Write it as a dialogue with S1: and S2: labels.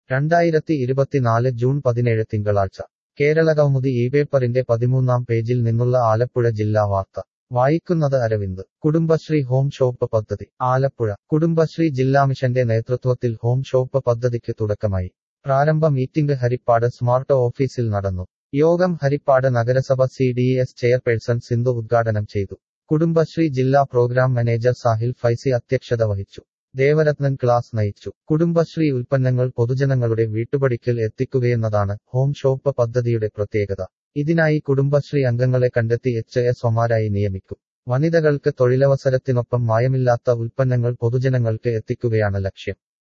S1: രണ്ടായിരത്തി ഇരുപത്തിനാല് ജൂൺ പതിനേഴ് തിങ്കളാഴ്ച കേരളകൗമുദി ഈ പേപ്പറിന്റെ പതിമൂന്നാം പേജിൽ നിന്നുള്ള ആലപ്പുഴ ജില്ലാ വാർത്ത വായിക്കുന്നത് അരവിന്ദ് കുടുംബശ്രീ ഹോം ഷോപ്പ് പദ്ധതി ആലപ്പുഴ കുടുംബശ്രീ ജില്ലാ മിഷന്റെ നേതൃത്വത്തിൽ ഹോം ഷോപ്പ് പദ്ധതിക്ക് തുടക്കമായി പ്രാരംഭ മീറ്റിംഗ് ഹരിപ്പാട് സ്മാർട്ട് ഓഫീസിൽ നടന്നു യോഗം ഹരിപ്പാട് നഗരസഭ C D S chairperson Sindhu ഉദ്ഘാടനം ചെയ്തു കുടുംബശ്രീ ജില്ലാ പ്രോഗ്രാം മാനേജർ സാഹിൽ ഫൈസി അധ്യക്ഷത വഹിച്ചു ദേവരത്നൻ ക്ലാസ് നയിച്ചു കുടുംബശ്രീ ഉൽപ്പന്നങ്ങൾ പൊതുജനങ്ങളുടെ വീട്ടുപടിക്കൽ എത്തിക്കുകയെന്നതാണ് ഹോം ഷോപ്പ് പദ്ധതിയുടെ പ്രത്യേകത ഇതിനായി കുടുംബശ്രീ അംഗങ്ങളെ കണ്ടെത്തി എച്ച് എസ് ഒമാരായി നിയമിക്കും വനിതകൾക്ക് തൊഴിലവസരത്തിനൊപ്പം മായമില്ലാത്ത ഉൽപ്പന്നങ്ങൾ പൊതുജനങ്ങൾക്ക് എത്തിക്കുകയാണ് ലക്ഷ്യം